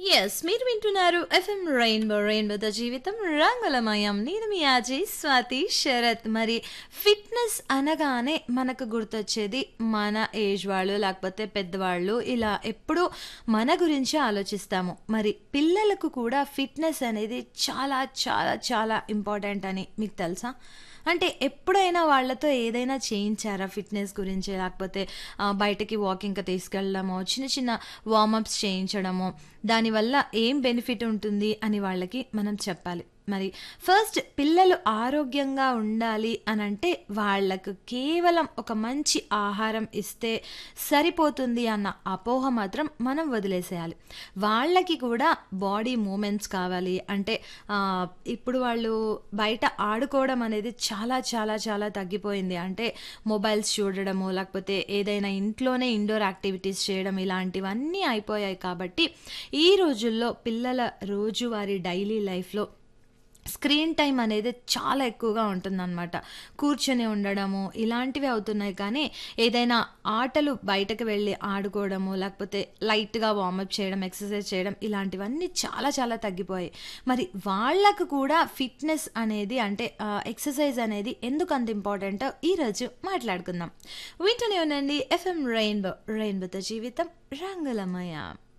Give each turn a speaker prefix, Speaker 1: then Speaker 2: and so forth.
Speaker 1: yes మీరు వింటున్నారు FM rainbow రెయిన్బోతో జీవితం రంగులమయం నేను మీ అజయ్ స్వాతి శరత్ మరి ఫిట్నెస్ అనగానే మనకు గుర్తొచ్చేది మన ఏజ్ వాళ్ళు లేకపోతే పెద్దవాళ్ళు ఇలా ఎప్పుడూ మన గురించి ఆలోచిస్తాము మరి పిల్లలకు కూడా ఫిట్నెస్ అనేది చాలా చాలా చాలా ఇంపార్టెంట్ అని మీకు తెలుసా అంటే ఎప్పుడైనా వాళ్ళతో ఏదైనా చేయించారా ఫిట్నెస్ గురించి లేకపోతే ఆ, బయటకి వాకింగ్కి తీసుకెళ్ళడమో చిన్న చిన్న వార్మప్స్ చేయించడమో దానివల్ల ఏం బెనిఫిట్ ఉంటుంది అని వాళ్ళకి మనం చెప్పాలి మరి ఫస్ట్ పిల్లలు ఆరోగ్యంగా ఉండాలి అని అంటే వాళ్ళకు కేవలం ఒక మంచి ఆహారం ఇస్తే సరిపోతుంది అన్న అపోహ మాత్రం మనం వదిలేసేయాలి వాళ్ళకి కూడా బాడీ మూమెంట్స్ కావాలి అంటే ఆ, ఇప్పుడు వాళ్ళు బయట ఆడుకోవడం అనేది చాలా చాలా చాలా తగ్గిపోయింది అంటే మొబైల్స్ చూడడము లేకపోతే ఏదైనా ఇంట్లోనే ఇండోర్ యాక్టివిటీస్ చేయడం ఇలాంటివన్నీ అయిపోయాయి కాబట్టి ఈ రోజుల్లో పిల్లల రోజువారీ డైలీ లైఫ్లో స్క్రీన్ టైం అనేది చాలా ఎక్కువగా ఉంటుందన్నమాట కూర్చొని ఉండడము ఇలాంటివి అవుతున్నాయి కానీ ఏదైనా ఆటలు బయటకు వెళ్ళి ఆడుకోవడము లేకపోతే లైట్గా వార్మప్ చేయడం ఎక్సర్సైజ్ చేయడం ఇలాంటివన్నీ చాలా చాలా తగ్గిపోయాయి మరి వాళ్ళకు కూడా ఫిట్నెస్ అనేది అంటే ఎక్సర్సైజ్ అనేది ఎందుకు అంత ఇంపార్టెంట్ ఈరోజు మాట్లాడుకుందాం వింటూనే ఉండండి ఎఫ్ఎం రెయిన్బో రెయిన్బోతో జీవితం రంగులమయ